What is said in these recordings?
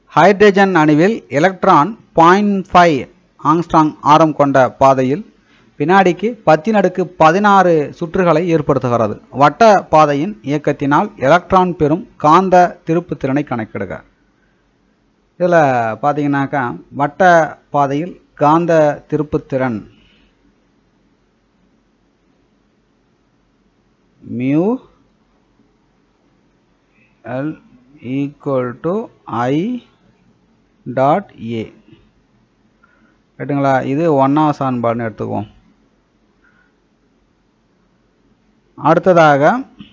hydrogen அணுவில் electron point five angstrom ஆரம் கொண்ட பாதையில் வினாடிக்கு பத்தின் அடுக்கு பதினாறு சுற்றுகளை ஏற்படுத்துகிறது வட்ட பாதையின் இயக்கத்தினால் எலக்ட்ரான் பெறும் காந்த திருப்புத்திறனை கணக்கிடுக இதில் பார்த்தீங்கன்னாக்கா வட்ட பாதையில் காந்த திருப்புத்திறன் mu L equal to I dot A ரைட்டுங்களா இது ஒன்றாவது சான்பாடுன்னு எடுத்துக்குவோம் அடுத்ததாக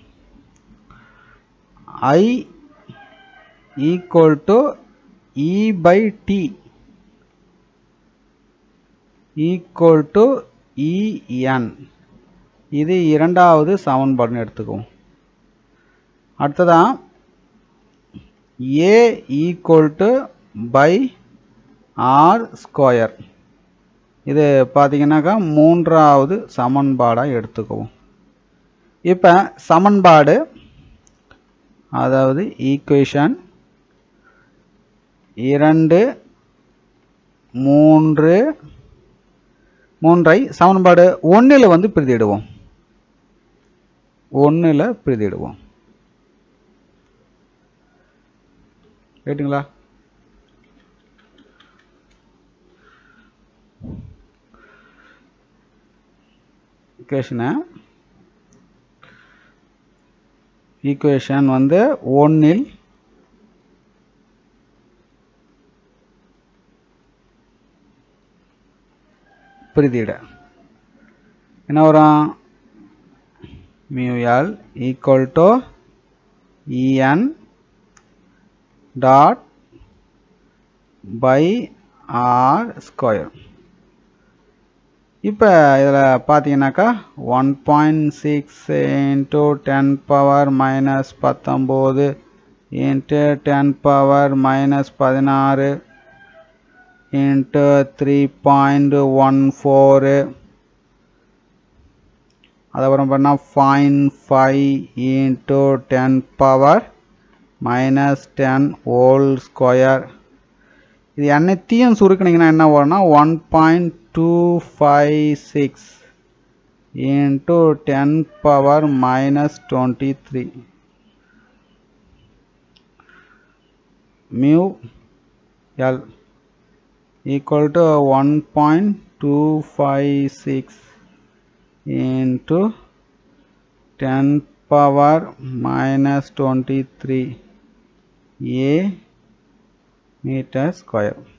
I equal to E by T equal to E N இது இரண்டாவது சமன்பாடுன்னு எடுத்துக்குவோம் அடுத்ததான் A equal to pi R square இது பார்த்தீங்கன்னாக்கா மூன்றாவது சமன்பாடாக எடுத்துக்குவோம் இப்போ சமன்பாடு அதாவது ஈக்குவேஷன் இரண்டு மூன்று மூன்றை சமன்பாடு ஒன்றில் வந்து பிரதியிடுவோம் ஒன்றில் பிரதியிடுவோம் ரைட்டுங்களா ஈக்குவேஷனை ஈக்குவேஷன் வந்து ஒன்றில் பிரதியிட என்ன வரும் mu L equal to E N dot pi R square இப்போ இதில் பார்த்தீங்கன்னாக்கா one point six into ten power minus பத்தொம்போது இன்ட்டு டென் பவர் மைனஸ் பதினாறு into three point one four அதுக்கப்புறம் பண்ணால் fine five into ten power minus ten whole square இது அனைத்தையும் சுருக்கினீங்கன்னா என்ன வரும்னா one point two five six into ten power minus twenty three mu L equal to one point two five six into ten power minus twenty three A meter square